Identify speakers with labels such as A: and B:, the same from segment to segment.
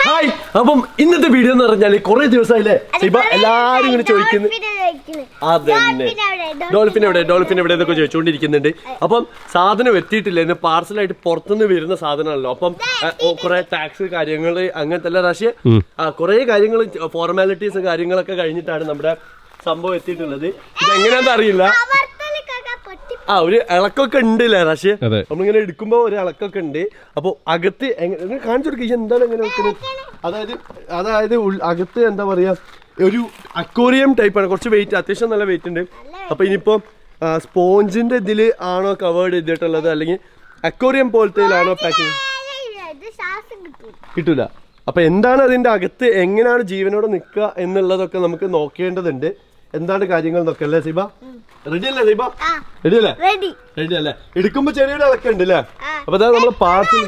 A: Hi അപ്പം ഇന്നത്തെ video എന്ന് പറഞ്ഞാല് കുറെ ദിവസമായില്ലേ ഇപ്പൊ എല്ലാരും ഇങ്ങനെ ചോദിക്കുന്നു അതന്നെ ഡോൾഫിൻ എവിടെ ഡോൾഫിൻ എവിടെ എന്നൊക്കെ ചോദിച്ചുകൊണ്ടിരിക്കുന്നുണ്ട് അപ്പം സാധനം എത്തിയിട്ടില്ല ഇന്ന് പാർസലായിട്ട് പുറത്തുനിന്ന് വരുന്ന സാധനമാണല്ലോ അപ്പം കുറെ ടാക്സ് കാര്യങ്ങൾ അങ്ങനത്തെ എല്ലാ രാശിയ ആ കുറെ കാര്യങ്ങൾ ഫോർമാലിറ്റീസ് കാര്യങ്ങളൊക്കെ കഴിഞ്ഞിട്ടാണ് നമ്മുടെ സംഭവം എത്തിയിട്ടുള്ളത് ഇത് എങ്ങനെയാണെന്ന് അറിയില്ല ആ ഒരു ഇളക്കൊക്കെ ഉണ്ട് അല്ലേ റാഷ്യ
B: അതെ.
A: നമ്മളിങ്ങനെ എടുക്കുമ്പോ ഒരു ഇളക്കൊക്കെ ഉണ്ട് അപ്പൊ അകത്ത് എങ്ങനെ ഇങ്ങനെ കാണിച്ചു കൊടുക്കുക ഈ എന്താണ് എങ്ങനെ വെക്കുന്നത് അതായത് അതായത് ഉൾ- അകത്ത് എന്താ പറയാ ഒരു അക്വോറിയം ടൈപ്പാണ് കുറച്ച് വെയിറ്റ് അത്യാവശ്യം നല്ല വെയിറ്റ് ഉണ്ട് അപ്പൊ ഇനിയിപ്പോ സ്പോഞ്ചിന്റെ ഇതില് ആണോ കവേർഡ് ചെയ്തിട്ടുള്ളത് അല്ലെങ്കിൽ അക്വോറിയം പോലത്തേലാണോ പാക്കിങ് കിട്ടൂല അപ്പൊ എന്താണ് അതിന്റെ അകത്ത് എങ്ങനെയാണ് ജീവനോടെ നിൽക്കുക എന്നുള്ളതൊക്കെ നമുക്ക് നോക്കേണ്ടതുണ്ട് എന്താണ് കാര്യങ്ങൾ എന്നൊക്കെ അല്ലേ സിബ റെഡി അല്ലേ സിബ റെഡി അല്ലേ
C: റെഡി
A: റെഡി അല്ലേ എടുക്കുമ്പോ ചെറിയൊരു ഇളക്കുണ്ട് അല്ലേ അപ്പൊ അതാ നമ്മള് പാർട്ടിൽ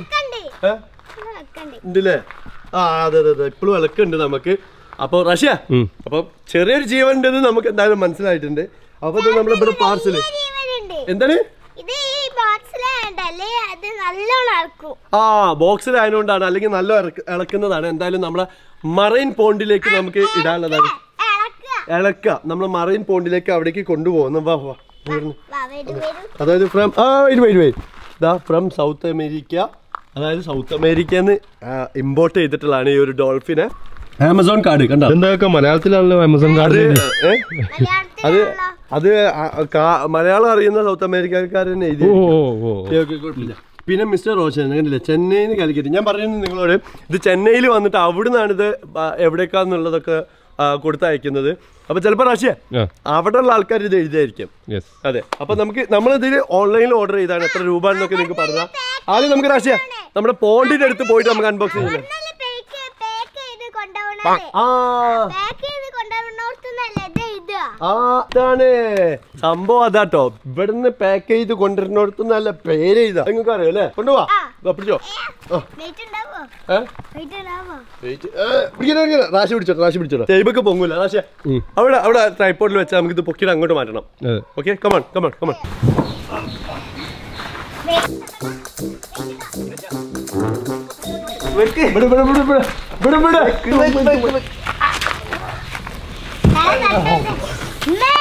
A: ഉണ്ടല്ലേ ആ അതെ അതെ അതെ ഇപ്പോഴും ഇളക്കുണ്ട് നമുക്ക് അപ്പൊ റഷ്യ
B: ഉം.
A: അപ്പൊ ചെറിയൊരു ജീവൻ ഉണ്ടെന്ന് നമുക്ക് എന്തായാലും മനസ്സിലായിട്ടുണ്ട് അപ്പൊ ഇത് നമ്മുടെ ഇവിടെ പാർസല് എന്താണ്
C: ഇത് ഈ ബോക്സിലുണ്ടല്ലേ അത് നല്ലോണം ഇറക്കും
A: ആ ബോക്സിലായതുകൊണ്ടാണ് അല്ലെങ്കിൽ നല്ല ഇറക്ക- ഇളക്കുന്നതാണ് എന്തായാലും നമ്മളെ മറൈൻ പോണ്ടിലേക്ക് നമുക്ക് ഇടാനുള്ളതാണ്
C: ഇളക്കുക
A: ഇളക്ക നമ്മൾ മറൈൻ പോണ്ടിലേക്ക് അവിടേക്ക് കൊണ്ടുപോകുന്നു വാ വാ വരുന്നു.
C: വാ, വരൂ, വരൂ.
A: അതായത് ഫ്രം ആ വരും വരും വരും ഇതാ ഫ്രം സൗത്ത് അമേരിക്ക അതായത് സൗത്ത് അമേരിക്കന്ന് ഇമ്പോർട്ട് ചെയ്തിട്ടുള്ളതാണ് ഈ ഒരു ഡോൾഫിനെ ആമസോൺ കാർഡ് കണ്ടോ
B: എന്തൊക്കെ മലയാളത്തിലാണല്ലോ ആമസോൺ
A: അത്
B: കാർഡ്
A: ഏ? അത്
C: മലയാളത്തിലാണല്ലോ.
A: അത് ആ, കാ- മലയാളം അറിയുന്ന സൗത്ത് അമേരിക്കക്കാരൻ എഴുതി
B: ഓ ഓ ഓ
A: ഓക്കേ, ഓക്കേ, കുഴപ്പമില്ല. പിന്നെ മിസ്റ്റർ റോഷൻ കണ്ടില്ല ചെന്നൈയിൽ നിന്ന് കാലിക്കറ്റ് ഞാൻ പറയുന്നത് നിങ്ങളോട് ഇത് ചെന്നൈയിൽ വന്നിട്ട് അവിടെ നിന്നാണ് ഇത് ആ, എവിടേക്കാന്നുള്ളതൊക്കെ ആ, കൊടുത്തയക്കുന്നത് അപ്പൊ ചിലപ്പോ റഷ്യ
B: ആ
A: അവിടെ ഉള്ള ആൾക്കാർ ഇത് എഴുതിയായിരിക്കും
B: യെസ്
A: അതെ അപ്പൊ നമുക്ക് നമ്മൾ ഇതിൽ ഓൺലൈനിൽ ഓർഡർ ചെയ്താണ് എത്ര രൂപ എന്നൊക്കെ നിങ്ങൾക്ക് പറഞ്ഞാൽ ആദ്യം നമുക്ക് രാശിയ നമ്മുടെ പോണ്ടിന്റെ അടുത്ത് പോയിട്ട് നമുക്ക് അൺബോക്സ് ചെയ്യാം
C: ഒന്നല്ല pack- pack ചെയ്ത് കൊണ്ടുപോകണത്.
A: ആ
C: pack ചെയ്ത് കൊണ്ടുപോകുന്നോടത്തുനിന്നല്ല ഇത് ഇത്.
A: ആ അതാണ് സംഭവം അതാട്ടോ ഇവിടുന്ന് പാക്ക് ചെയ്ത് കൊണ്ടുവരുന്നിടത്ത് നല്ല പേര് ചെയ്താ നിങ്ങൾക്ക് അറിയാം അല്ലേ കൊണ്ടുപോവാ
C: ആ.
A: ദാ പിടിച്ചോ ആ
C: Weight ഉണ്ടാവോ?
A: ഏ
C: Weight ഉണ്ടാവോ?
A: വെയിറ്റ്. ഏ, പിടിക്കണ, പിടിക്കണ. റാശി പിടിച്ചോ റാശി പിടിച്ചോ ടൈബൊക്കെ പൊങ്ങൂല റാശിയ അവിടെ അവിടെ ട്രൈപ്പോർട്ടിൽ വെച്ചാൽ നമുക്ക് ഇത് പൊക്കിയിട്ട് അങ്ങോട്ട് മാറ്റണം
B: അതെ
A: ഓക്കെ കമൺ കമൺ കമൺ വിട് വിട് വിട് വിട് വിട് വിട് വിട്
C: ഉമ്മേ,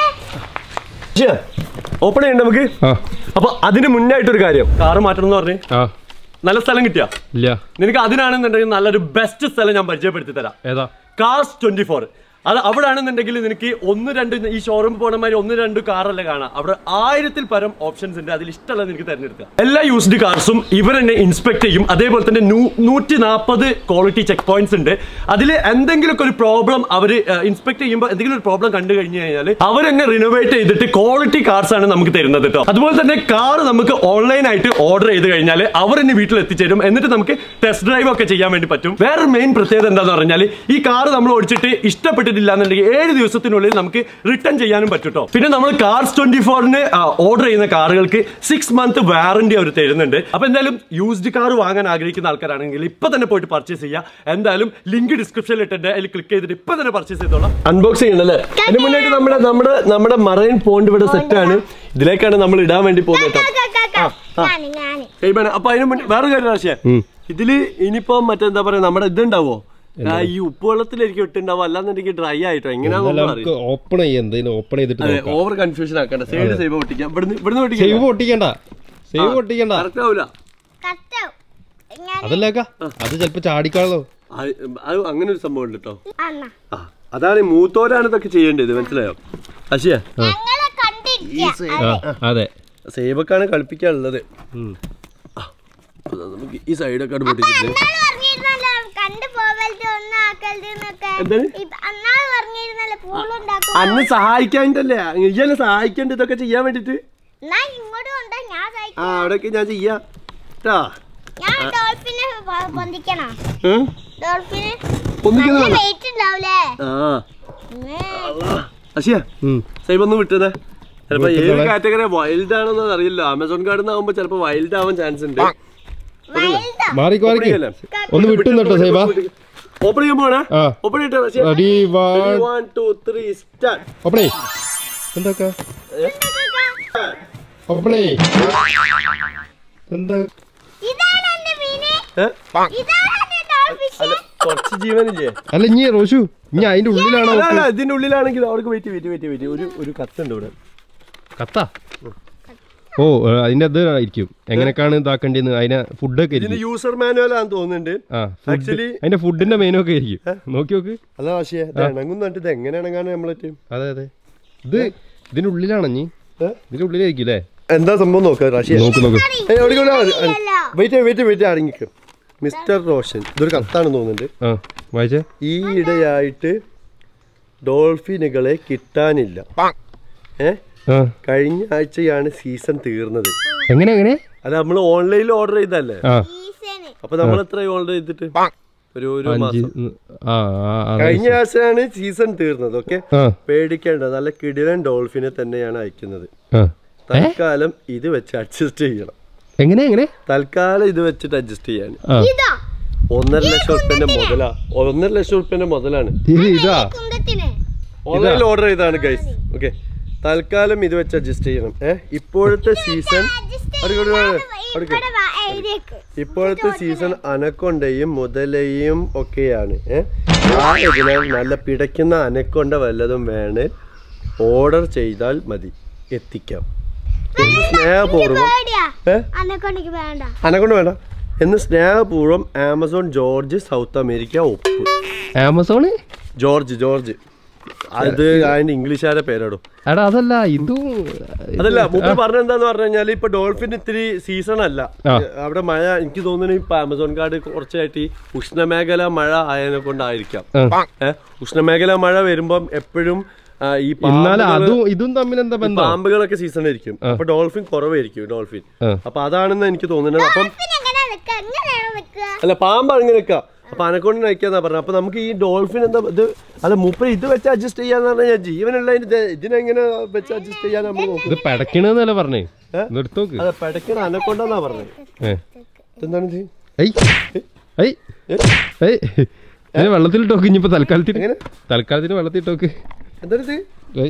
A: ഓപ്പൺ ചെയ്യണ്ട നമുക്ക്
B: ആ
A: അപ്പൊ അതിന് മുന്നായിട്ടൊരു കാര്യം കാറ് മാറ്റണം എന്ന് പറഞ്ഞ്
B: ആ
A: നല്ല സ്ഥലം കിട്ടിയ
B: ഇല്ല
A: നിനക്ക് അതിനാണെന്നുണ്ടെങ്കിൽ നല്ലൊരു ബെസ്റ്റ് സ്ഥലം ഞാൻ പരിചയപ്പെടുത്തി തരാം
B: ഏതാ
A: കാർസ് ട്വന്റി ഫോർ അത് അവിടെ ആണെന്നുണ്ടെങ്കിൽ നിനക്ക് ഒന്ന് രണ്ട് ഈ ഷോറൂം പോണ മാതിരി ഒന്ന് രണ്ട് കാറല്ല കാണാം അവിടെ ആയിരത്തിൽ പരം ഓപ്ഷൻസ് ഉണ്ട് അതിൽ ഇഷ്ടമുള്ളത് നിനക്ക് തിരഞ്ഞെടുക്കാം എല്ലാ യൂസ്ഡ് കാർസും ഇവർ തന്നെ ഇൻസ്പെക്ട് ചെയ്യും അതേപോലെ തന്നെ നൂറ്റി നാൽപ്പത് ക്വാളിറ്റി ചെക്ക് പോയിന്റ്സ് ഉണ്ട് അതിൽ എന്തെങ്കിലുമൊക്കെ ഒരു പ്രോബ്ലം അവർ ഇൻസ്പെക്ട് ചെയ്യുമ്പോൾ എന്തെങ്കിലും ഒരു പ്രോബ്ലം കണ്ടു കഴിഞ്ഞു കഴിഞ്ഞാൽ അവർ തന്നെ റിനോവേറ്റ് ചെയ്തിട്ട് ക്വാളിറ്റി കാർസ് ആണ് നമുക്ക് തരുന്നത് കേട്ടോ അതുപോലെ തന്നെ കാർ നമുക്ക് ഓൺലൈൻ ആയിട്ട് ഓർഡർ ചെയ്ത് കഴിഞ്ഞാൽ അവർ തന്നെ വീട്ടിൽ എത്തിച്ചേരും എന്നിട്ട് നമുക്ക് ടെസ്റ്റ് ഡ്രൈവ് ഒക്കെ ചെയ്യാൻ വേണ്ടി പറ്റും വേറെ മെയിൻ പ്രത്യേകത എന്താന്ന് പറഞ്ഞാൽ ഈ കാർ നമ്മൾ ഓടിച്ചിട്ട് ഇഷ്ടപ്പെട്ടിട്ടില്ല എന്നുണ്ടെങ്കിൽ ഏഴ് ദിവസത്തിനുള്ളിൽ നമുക്ക് റിട്ടേൺ ചെയ്യാനും പറ്റും ട്ടോ. പിന്നെ നമ്മൾ കാർസ് ട്വന്റി ഫോറിന് ഓർഡർ ചെയ്യുന്ന കാറുകൾക്ക് സിക്സ് മന്ത് വാറന്റി അവർ തരുന്നുണ്ട് അപ്പൊ എന്തായാലും യൂസ്ഡ് കാർ വാങ്ങാൻ ആഗ്രഹിക്കുന്ന ആൾക്കാരാണെങ്കിൽ ഇപ്പൊ തന്നെ പോയിട്ട് പർച്ചേസ് ചെയ്യാം എന്തായാലും ലിങ്ക് ഡിസ്ക്രിപ്ഷനിൽ ഇട്ടിട്ട് അതിൽ ക്ലിക്ക് ചെയ്തിട്ട് ഇപ്പൊ തന്നെ പർച്ചേസ് ചെയ്തോളാം അൺബോക്സ് ചെയ്യണല്ലേ അതിന് മുന്നായിട്ട് നമ്മുടെ നമ്മുടെ നമ്മുടെ മറൈൻ പോണ്ട് ഇവിടെ സെറ്റ് ആണ് ഇതിലേക്കാണ് നമ്മൾ ഇടാൻ വേണ്ടി പോകുന്നത്
C: കാ,
A: കേട്ടോ
C: കാ, കാ, കാ.
A: ആ.
C: ഞാന്, ഞാന്.
A: കൈബാണ് അപ്പൊ അതിന് മുന്നേ വേറെ കാര്യം രാശിയ ഇതില് ഇനിയിപ്പോ മറ്റെന്താ പറയാ നമ്മുടെ ഇതുണ്ടാവോ ആ, ഈ ഉപ്പ് വെള്ളത്തിലായിരിക്കും ഇട്ടുണ്ടാവോ അല്ലാന്നുണ്ടെങ്കിൽ ഡ്രൈ ആയിട്ടോ എങ്ങനെയാണെന്ന്
B: നമുക്ക്
A: അറിയാം
B: ഓപ്പൺ ചെയ്യാം എന്തെങ്കിലും ഓപ്പൺ ചെയ്തിട്ട്
A: അതെ
B: നോക്കാം
A: ഓവർ കൺഫ്യൂഷൻ ആക്കണ്ട സൈഡ് സൈബ് പൊട്ടിക്കാം ഇവിടുന്ന് ഇവിടുന്ന്
B: സേവ്
A: പൊട്ടിക്കാം
B: പൊട്ടിക്കണ്ട സേവ് പൊട്ടിക്കണ്ട
C: കറക്റ്റ് ആവും. ഞാന്
B: അതല്ലേക്ക അത് ചെലപ്പോ ചാടിക്കാളോ
A: അത് അത് അങ്ങനെ ഒരു സംഭവം ഉണ്ട് കേട്ടോ
C: അണ്ണാ.
A: ആ അതാണ് ഈ മൂത്തോരാണ് ഇതൊക്കെ ചെയ്യേണ്ടത് മനസ്സിലായോ അശിയ
C: ഞങ്ങളെ കണ്ടിരിക്ക.
B: ആ അതെ
A: സേബക്കാണ് കളിപ്പിക്കാനുള്ളത്
B: ഉം.
A: അതാ നമുക്ക് ഈ സൈഡൊക്കെ ആണ് പൊട്ടിച്ചിട്ട്
C: അന്നാള് പറഞ്ഞിരുന്നല്ലോ കണ്ടു പോവരുത് ഒന്നും ആക്കരുത് എന്നൊക്കെ.
A: എന്താണ്?
C: ഇപ്പ- അന്നാള് പറഞ്ഞിരുന്നല്ലോ പൂളുണ്ടാക്കും
A: അന്ന് സഹായിക്കാണ്ടല്ലേ ഇയ്യന്നെ സഹായിക്കണ്ട ഇതൊക്കെ ചെയ്യാൻ വേണ്ടിട്ട്
C: എന്നാ ഇങ്ങോട്ട് കൊണ്ടാ ഞാൻ
A: ആ
C: സഹിക്കാം
A: അവിടെയൊക്കെ ഞാൻ ചെയ്യാം ട്ടാ
C: ഞാൻ ഡോൾഫിനെ പ- പൊന്തിക്കണോ
A: ഏ?
C: ഡോൾഫിന്
A: ഒന്നിക്കുന്നതാ?
C: നല്ല വെയിറ്റ് ഉണ്ടാവൂലേ
A: ആ
C: ഉമ്മേ.
A: അശിയ
B: ഉം.
A: സൈബ് ഒന്ന് വിട്ടതേ ചിലപ്പോ ഏത്
B: വിട്ടതോളെ.
A: കാറ്റഗറി വൈൽഡ് ആണെന്ന് അറിയില്ല ആമസോൺ കാർഡിൽ നിന്നാകുമ്പോ ചിലപ്പോ വൈൽഡ് ആവാൻ ചാൻസ് ഉണ്ട്
C: വലുതാ.
B: മാറിക്ക് മാറിക്ക്
A: ഓപ്പൺ ചെയ്യല്ലേ?
B: ഒന്ന് വിട്ടും കേട്ടോ സൈബ
A: ഓപ്പൺ ചെയ്യാൻ പോണേ
B: ആ
A: open
B: ready one
A: one two three start
B: ഓപ്പണേ എന്താക്കാ ഓപ്പണേ എന്താ
C: ഇതാണ് എന്റെ മീന്
A: ഏ
C: ഇതാണ് എന്റെ ഡോൾഫിഷ്
A: അല്ല കുറച്ച് ലാസ്റ്റ് ജീവനില്ലേ
B: അല്ല ഇനി റോഷു ഇനി അതിന്റെ ഉള്ളിലാണോ
A: അല്ല, അല്ല, ഇതിന്റെ ഉള്ളിലാണെങ്കിൽ അവർക്ക് വെയിറ്റ് വെയിറ്റ് വെയിറ്റ് വെയിറ്റ് ഒരു ഒരു കത്തുണ്ട് ഇവിടെ
B: കത്ത ഓ ഏ, അതിന്റെ അത് ആയിരിക്കും എങ്ങനെയൊക്കെയാണ് ഇതാക്കേണ്ടത് അതിന്റെ ഫുഡൊക്കെ
A: ഇതിന്റെ
B: ആയിരിക്കും
A: യൂസർ മാനുവൽ ആണെന്ന് തോന്നുന്നുണ്ട്
B: ആ food-
A: Actually-
B: അതിന്റെ ഫുഡിന്റെ മെനു ഒക്കെ ആയിരിക്കും നോക്കി നോക്ക്
A: അല്ല പക്ഷേ ഇണങ്ങുന്നിട്ട് ഇത് എങ്ങനെ ഇണങ്ങാൻ നമ്മളെ
B: അതെ അതെ ഇത് ഇതിന്റെ ഉള്ളിലാണോ നീ
A: ഏ?
B: ഇതിന്റെ ഉള്ളിലായിരിക്കും അല്ലേ
A: എന്താ സംഭവം നോക്കാം റാഷിയ
B: നോക്ക് നോക്ക്
C: ഇല്ലല്ലോ.
A: വെയിറ്റ് വെയിറ്റ് വെയിറ്റ് അടങ്ങിക്ക് മിസ്റ്റർ റോഷൻ ഇതൊരു കത്താണെന്ന് തോന്നുന്നുണ്ട്
B: ആ വായിച്ചേ
A: ഈ ഇടയായിട്ട് ഡോൾഫിനുകളെ കിട്ടാനില്ല ഏ
B: ആ
A: കഴിഞ്ഞ ആഴ്ചയാണ് സീസൺ തീർന്നത്
B: എങ്ങനെ എങ്ങനെ
A: അല്ല നമ്മൾ ഓൺലൈനിൽ ഓർഡർ ചെയ്തല്ലേ
B: ആ
C: ഈസന്.
A: അപ്പൊ നമ്മൾ എത്ര ഓർഡർ ചെയ്തിട്ട് ഒരു ഒരു
B: അഞ്ച്
A: മാസം
B: ഉം, ആ ആ ആ,
A: കഴിഞ്ഞ ആഴ്ചയാണ് സീസൺ തീർന്നത് ഓക്കെ
B: ആ
A: പേടിക്കേണ്ട നല്ല കിടിലൻ ഡോൾഫിനെ തന്നെയാണ് അയക്കുന്നത്
B: ആ
A: തൽക്കാലം ഇത് വെച്ച് അഡ്ജസ്റ്റ് ചെയ്യണം
B: എങ്ങനെ എങ്ങനെ
A: തൽക്കാലം ഇത് വെച്ചിട്ട് അഡ്ജസ്റ്റ് ചെയ്യാൻ
B: ആ
C: ഇതാ
A: ഒന്നര ലക്ഷം ഉറുപ്പ്യന്റെ മുതലാ ഒന്നര ലക്ഷം ഉറുപ്പ്യന്റെ മുതലാണ്
B: ഇത് ഇതാ
C: കുന്തത്തിന്
A: ഓൺലൈനിൽ ഓർഡർ ചെയ്താണ് ഗൈസ് ഓക്കെ തൽക്കാലം ഇത് വെച്ച് അഡ്ജസ്റ്റ് ചെയ്യണം ഏ ഇപ്പോഴത്തെ സീസൺ
C: ഇവിടെ വാ, എഴുതിയേക്ക്.
A: ഇപ്പോഴത്തെ സീസൺ അനക്കൊണ്ടയും മുതലയും ഒക്കെയാണ് ഏ ആയതിനാൽ നല്ല പിടയ്ക്കുന്ന അനക്കൊണ്ട വല്ലതും വേണേ ഓർഡർ ചെയ്താൽ മതി എത്തിക്കാം എന്ന് സ്നേഹപൂർവ്വം
C: പേടിയാ
A: ഏ
C: അന്നെക്കൊണ്ടെനിക്ക് വേണ്ട
A: അനക്കൊണ്ട് വേണ്ട എന്ന് സ്നേഹപൂർവ്വം ആമസോൺ ജോർജ് സൗത്ത് അമേരിക്ക ഒപ്പ്
B: ആമസോണ്
A: ജോർജ് ജോർജ് അത് അതിന്റെ ഇംഗ്ലീഷുകാരെ പേരാടും
B: എടാ അതല്ല ഇതും
A: അതല്ല മുമ്പ് പറഞ്ഞെന്താന്ന് പറഞ്ഞു കഴിഞ്ഞാൽ ഇപ്പൊ ഡോൾഫിൻ ഇത്തിരി സീസൺ അല്ല
B: ആ.
A: അവിടെ മഴ എനിക്ക് തോന്നുന്നു ഇപ്പൊ ആമസോൺ കാർഡ് കുറച്ചായിട്ട് ഈ ഉഷ്ണമേഖല മഴ ആയതിനെ കൊണ്ടായിരിക്കാം
B: ആ.
A: ഏഹ് ഉഷ്ണമേഖല മഴ വരുമ്പം എപ്പോഴും ആ, ഈ
B: എന്നാലും
A: പാമ്പുകള്-
B: അതും ഇതും തമ്മിൽ എന്താ
A: ഈ
B: ബന്ധം
A: പാമ്പുകളൊക്കെ സീസൺ ആയിരിക്കും അപ്പൊ ഡോൾഫിൻ കുറവായിരിക്കും ഡോൾഫിൻ
B: ആ.
A: അപ്പൊ അതാണെന്ന് എനിക്ക് തോന്നുന്നത് അപ്പം
C: പിന്നെ എങ്ങനെ നിക്കുക എങ്ങനെയാണ് നിക്കുക
A: അല്ല പാമ്പ് അങ്ങനെ നിൽക്കുക അപ്പൊ അനക്കൊണ്ട് നയിക്കാന്നാ പറഞ്ഞത് അപ്പൊ നമുക്ക് ഈ ഡോൾഫിൻ എന്താ ഇത് അല്ല മൂപ്പര് ഇത് വെച്ച് അഡ്ജസ്റ്റ് ചെയ്യാന്ന് പറഞ്ഞാൽ ജീവനുള്ള ഇത് ഇതിനെങ്ങനെ വെച്ച് അഡ്ജസ്റ്റ് ചെയ്യാൻ നമ്മൾ നോക്കും
B: ഇത് പെടക്കണെന്നല്ല പറഞ്ഞേ
A: ഏ?
B: നിർത്തോക്ക്
A: അതെ പെടക്കണ അനക്കൊണ്ടെന്നാ പറഞ്ഞത്
B: ഏ
A: എന്താണ് ഇത്
B: ഐ ഐ ഐ ഇതിന് വെള്ളത്തിലിട്ടോക്ക് ഇനിയിപ്പോ തൽക്കാലത്തിന്
A: എങ്ങനെ?
B: തൽക്കാലത്തിന് വെള്ളത്തിലിട്ടോക്ക്
A: എന്താണ് ഇത്
B: ഐ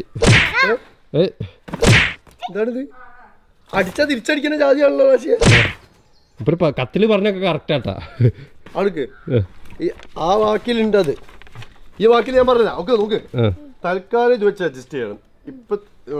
B: ഐ
A: എന്താണിത് അടിച്ചാ തിരിച്ചടിക്കുന്ന ജാതിയാണല്ലോ രാശിയ
B: ഇപ്പൊ കത്തില് പറഞ്ഞൊക്കെ കറക്റ്റ് ആട്ടാ
A: ആൾക്ക് ഈ ആ വാക്കിലുണ്ട് അത് ഈ വാക്കിൽ ഞാൻ പറഞ്ഞ ഓക്കെ നോക്ക്
B: ആ.
A: തൽക്കാലം ഇത് വെച്ച് അഡ്ജസ്റ്റ് ചെയ്യണം ഇപ്പൊ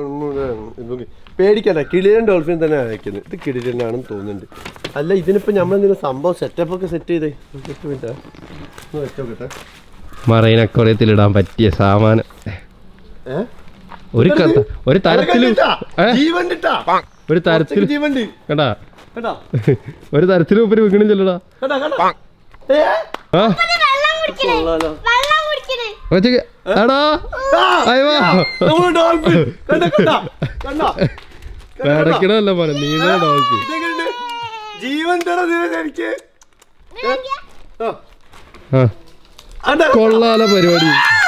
A: ഇത് നോക്ക്. പേടിക്കണ്ട കിളിയൻ ഡോൾഫിൻ തന്നെ അയക്കുന്നത് ഇത് കിളിയനാണെന്ന് തോന്നുന്നുണ്ട് അല്ല ഇതിനിപ്പോ നമ്മളെന്തെങ്കിലും സംഭവം സെറ്റപ്പ് ഒക്കെ സെറ്റ് ചെയ്തേ ഒറ്റ മിനിറ്റ് ഒന്ന് വെച്ചോക്കട്ടെ
B: മറൈനക്കുറയത്തിലിടാൻ പറ്റിയ സാമാനം
A: ഏഹ്
B: ഒരു കഥ ഒരു തരത്തിലും ഏ?
A: ജീവൻ ഇട്ടാ.
B: ഒരു തരത്തിൽ
A: കുറച്ചൊക്കെ ജീവൻ ഉണ്ട്.
B: കണ്ടാ
A: കേട്ടാ
B: ഒരു തരത്തിലും ഉപരി വീക്കണം ചെല്ലടാ
A: കേട്ടാ കേട്ടാ ഏ?
B: ആ
C: വെള്ളം കുടിക്കണേ
A: കൊള്ളാലോ.
C: വെള്ളം കുടിക്കണേ
B: ഒറ്റയ്ക്ക് എടാ
A: ആ,
B: അയ്യോ
A: നമ്മള് ഡോൾഫിൻ. കണ്ടാ, കണ്ടാ, കണ്ടാ. കണ്ടാ, കണ്ടാ.
B: പേടക്കണല്ല മോനെ നീല ഡോൾഫി
A: ഇതെങ്ങനെയുണ്ട്? ജീവൻ തരാ ജീവൻ എനിക്ക് ഏ? ആ.
B: ആ
A: അതാ.
B: കൊള്ളാല പരിപാടി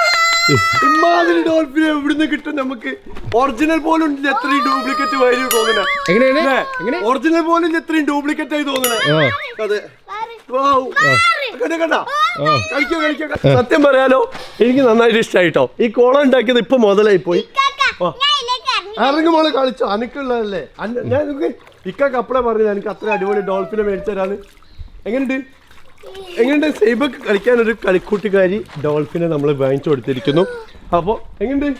A: ഇമ്മാതിരി ഡോൾഫിനെ എവിടുന്ന് കിട്ടും നമുക്ക് ഒറിജിനൽ പോലും ഇല്ല എത്രയും ഡ്യൂപ്ലിക്കേറ്റ് വരും തോന്നണേ
B: എങ്ങനെയാണ് എങ്ങനെ
A: ഒറിജിനൽ പോലും ഇല്ല എത്രയും ഡ്യൂപ്ലിക്കേറ്റ് ആയി തോന്നണേ
B: ആ
A: അതെ വൗ. കണ്ടോ, കണ്ടോ?
B: ആ
A: കളിക്കോ കളിക്കോ സത്യം പറയാലോ എനിക്ക് നന്നായിട്ട് ഇഷ്ടമായിട്ടോ ഈ കോളം ഉണ്ടാക്കിയത് ഇപ്പൊ മുതലായി പോയി
C: കാക്ക
A: ഓ.
C: ഞാൻ ഇതിലേക്ക് ഇറങ്ങി
A: ഇറങ്ങി മോളെ കളിച്ചോ അനക്കുള്ളതല്ലേ അന്ന- ഞാൻ നോക്ക് ഇക്കൊക്കെ അപ്പളെ പറഞ്ഞു എനിക്ക് അത്ര അടിപൊളി ഡോൾഫിനെ മേടിച്ചു തരാണ് എങ്ങനെയുണ്ട് എങ്ങനെയുണ്ട് സൈബക്ക് കളിക്കാൻ ഒരു കളിക്കൂട്ടുകാരി ഡോൾഫിനെ നമ്മൾ വാങ്ങിച്ചു കൊടുത്തിരിക്കുന്നു അപ്പോ എങ്ങനെയുണ്ട്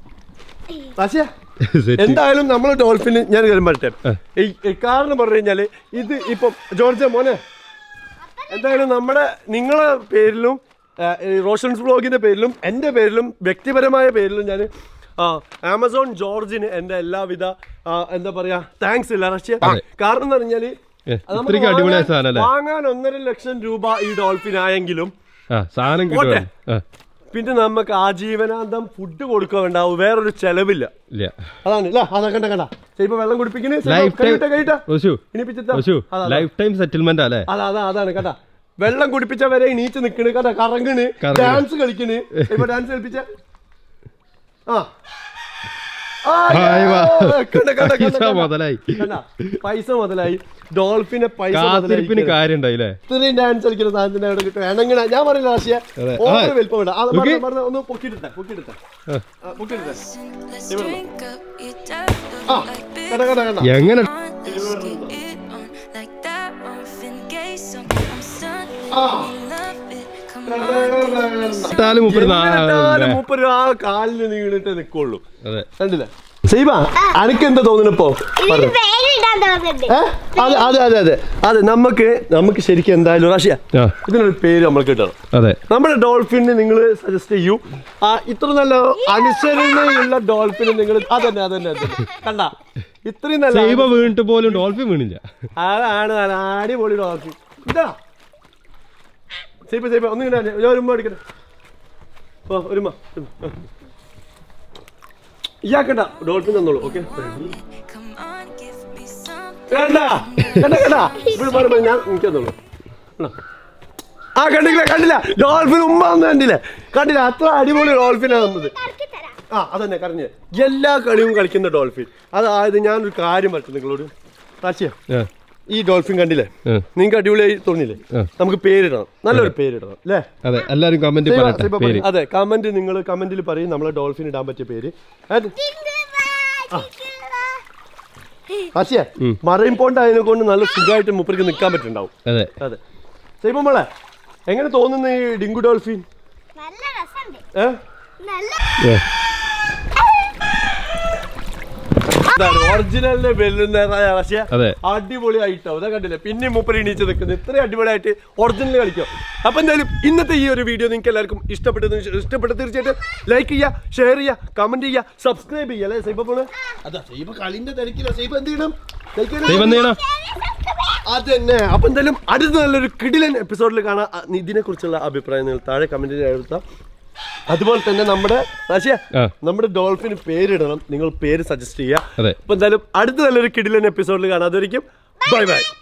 A: ആശയ
B: സെറ്റ്
A: എന്തായാലും നമ്മൾ ഡോൾഫിന് ഞാൻ കാര്യം പറയട്ടെ ഈ- ഈ കാരണം പറഞ്ഞു കഴിഞ്ഞാല് ഇത് ഇപ്പം ജോർജ മോനെ എന്തായാലും നമ്മുടെ നിങ്ങളെ പേരിലും ആ, ഈ റോഷൻസ് വ്ളോഗിന്റെ പേരിലും എൻ്റെ പേരിലും വ്യക്തിപരമായ പേരിലും ഞാൻ ആ ആമസോൺ ജോർജിന് എൻ്റെ എല്ലാവിധ ആ, എന്താ പറയാ താങ്ക്സ് ഇല്ല റഷ്യ കാരണം എന്ന് പറഞ്ഞാല്
B: ഏ,
A: അത് നമുക്ക്
B: ഇത്രയ്ക്ക് അടിപൊളിയായ
A: വാങ്ങാൻ-
B: സാധനം അല്ലേ?
A: വാങ്ങാൻ ഒന്നര ലക്ഷം രൂപ ഈ ഡോൾഫിൻ ആയെങ്കിലും
B: ആ സാധനം
A: പോട്ടെ.
B: കിട്ടും ആ
A: പിന്നെ നമുക്ക് ആജീവനാന്തം ഫുഡ് കൊടുക്കാനുണ്ടാവും വേറൊരു ചെലവില്ല
B: ഇല്ല
A: അതാണ് ഇല്ല അതാ കണ്ട കണ്ട ചിലപ്പോ വെള്ളം കുടിപ്പിക്കണേ
B: ലൈഫ് ടൈം
A: കഴിയിട്ട കഴിയിട്ട
B: റോഷു
A: ഇനി പിച്ചിത്ത
B: റോഷു
A: അതാ, അതാ.
B: ലൈഫ് ടൈം സെറ്റിൽമെന്റ് അല്ലേ
A: അതാ അതാ അതാണ് കേട്ടാ വെള്ളം കുടിപ്പിച്ച വരെ എണീച്ച് നിക്കണ് കേട്ടാ കറങ്ങണ്
B: കറങ്ങണ്.
A: ഡാൻസ് കളിക്കണ് ഇപ്പൊ ഡാൻസ് കളിപ്പിച്ച ആ ആ,
B: ഹായ് വാ.
A: കണ്ട, കണ്ട, കണ്ട,
B: പൈസ
A: കണ്ട.
B: മുതലായി.
A: കണ്ട, പൈസ മുതലായി ഡോൾഫിനെ പൈസ
B: കാത്തിരിപ്പിന്
A: മുതലായി
B: കാര്യം ഉണ്ടായില്ലേ
A: ഇത്രയും ഡാൻസ് കളിക്കുന്ന സാധനത്തിന് അവിടെ കിട്ടും വേണമെങ്കിൽ ഞാൻ പറയില്ല ആശയ
B: അതെ.
A: ഓവർ
B: ആ.
A: വലിപ്പം വേണ്ട അത്
B: ഓക്കേ.
A: പറഞ്ഞ- പറഞ്ഞ ഒന്ന് പൊക്കിയിട്ടെ പൊക്കിയിട്ടെ
B: ആ.
A: പൊക്കിയിട്ടെ
D: Let's
A: Give it a
D: drink up. You don't look
A: ആ
D: like
A: കണ്ട കണ്ട കണ്ട
B: എങ്ങനെ
D: on. Let's get it on like that Marvin Gaye song. I'm stunned.
A: Ah.
D: You love it. Come
B: ഇട്ടാലും മൂപ്പര് നാ-
A: എന്നിട്ടാലും മൂപ്പര് ആ കാലിന് നീണിട്ട് നിക്കുള്ളൂ
B: അതെ
A: കണ്ടില്ല സൈബ അനക്ക് എന്താ തോന്നുന്നു ഇപ്പോ
C: ഇതിന് പേരിടാൻ തോന്നുന്നുണ്ട്
A: ഏ? അതെ അതെ അതെ അതെ അതെ നമുക്ക് നമുക്ക് ശരിക്കും എന്തായാലും റഷ്യ
B: ആ
A: ഇതിനൊരു പേര് നമ്മൾ കിട്ടണം
B: അതെ
A: നമ്മുടെ ഡോൾഫിനെ നിങ്ങൾ സജസ്റ്റ് ചെയ്യൂ ആ ഇത്ര നല്ല അനുസരണയുള്ള ഡോൾഫിനെ നിങ്ങൾ അതന്നെ അതന്നെ അതന്നെ കണ്ട ഇത്രയും നല്ല
B: സൈബ വീണിട്ട് പോലും ഡോൾഫിൻ വീണില്ല
A: അതാണ് നല്ല അടിപൊളി ഡോൾഫിൻ ഇതാ സൈബ സൈബ ഒന്നിങ്ങനെ ഞാൻ ഒരു ഉമ്മ അടിക്കട്ടെ ഓ ഒരു ഉമ്മ, ഒരു ഉമ്മ. ഇയാക്കണ്ട ഡോൾഫിൻ തന്നോളൂ okay
D: Come on, give me something.
A: കണ്ട കണ്ട കണ്ട ഇവിടെ പറയുമ്പോ ഞാൻ എനിക്ക് തന്നോളൂ കണ്ടോ? ആ കണ്ടില്ല കണ്ടില്ല ഡോൾഫിൻ ഉമ്മ ഒന്നും കണ്ടില്ല കണ്ടില്ല അത്ര അടിപൊളി ഡോൾഫിനാണ് നമ്മത്
C: കറക്കി തരാം
A: ആ അതന്നെ കറിഞ്ഞ് എല്ലാ കളിയും കളിക്കുന്ന ഡോൾഫിൻ അതായത് ഞാനൊരു കാര്യം പറഞ്ഞു നിങ്ങളോട് റാശിയ
B: ആ,
A: ഈ ഡോൾഫിൻ കണ്ടില്ലേ
B: ആ.
A: നിങ്ങൾക്ക് അടിപൊളിയായി തോന്നിയില്ലേ
B: ആ.
A: നമുക്ക് പേരിടണം നല്ലൊരു പേരിടണം അല്ലേ
B: അതെ എല്ലാരും കമന്റ്
A: സൈബ-
B: പറയട്ടെ
A: സൈബ
B: പേര്
A: പറയ്. അതെ കമന്റ് നിങ്ങൾ കമന്റിൽ പറയും നമ്മളെ ഡോൾഫിൻ ഇടാൻ പറ്റിയ പേര് അത് റാശിയ
B: ഉം.
A: മറൈൻ പോണ്ട് അതിനെ കൊണ്ട് നല്ല സുഖമായിട്ട് മുപ്പർക്ക് നിൽക്കാൻ പറ്റുന്നുണ്ടാവും
B: അതെ
A: അതെ സൈബ മോളെ എങ്ങനെ തോന്നുന്നു ഈ ഡിങ്കു ഡോൾഫിൻ
C: നല്ല രസമുണ്ട്
A: ഏ
C: നല്ല
B: ഏ,
A: ഒറിജിനലിനെ വെല്ലുന്ന റഷ്യ
B: അതെ.
A: അടിപൊളിയായിട്ടോ അതാ കണ്ടില്ലേ പിന്നെ മൂപ്പര് എണീച്ച് നിൽക്കുന്നത് ഇത്രയും അടിപൊളിയായിട്ട് ഒറിജിനൽ കളിക്കും അപ്പൊ എന്തായാലും ഇന്നത്തെ ഈ ഒരു വീഡിയോ നിങ്ങൾക്ക് എല്ലാവർക്കും ഇഷ്ടപ്പെട്ടത് ഇഷ്ടപ്പെട്ട തീർച്ചയായിട്ടും ലൈക്ക് ചെയ്യുക ഷെയർ ചെയ്യുക കമന്റ് ചെയ്യുക സബ്സ്ക്രൈബ് ചെയ്യുക അല്ലേ സൈബ പോണ് അതാ സൈബ കളിന്റെ തിരക്കില്ല സൈബ എന്ത് ചെയ്യണം Like ചെയ്യണം.
B: സൈബ എന്ത് ചെയ്യണം
A: അതന്നെ അപ്പൊ എന്തായാലും അടുത്ത നല്ലൊരു കിടിലൻ എപ്പിസോഡിൽ കാണാം അ- ഇതിനെ കുറിച്ചുള്ള അഭിപ്രായം നിങ്ങൾ താഴെ കമന്റിൽ എഴുതാം അതുപോലെ തന്നെ നമ്മുടെ റാശിയ
B: ആ.
A: നമ്മുടെ ഡോൾഫിന് പേരിടണം നിങ്ങൾ പേര് സജസ്റ്റ് ചെയ്യുക
B: അതെ
A: അപ്പൊ എന്തായാലും അടുത്ത നല്ലൊരു കിടിലൻ എപ്പിസോഡിൽ കാണാം അതായിരിക്കും ബൈ ബൈ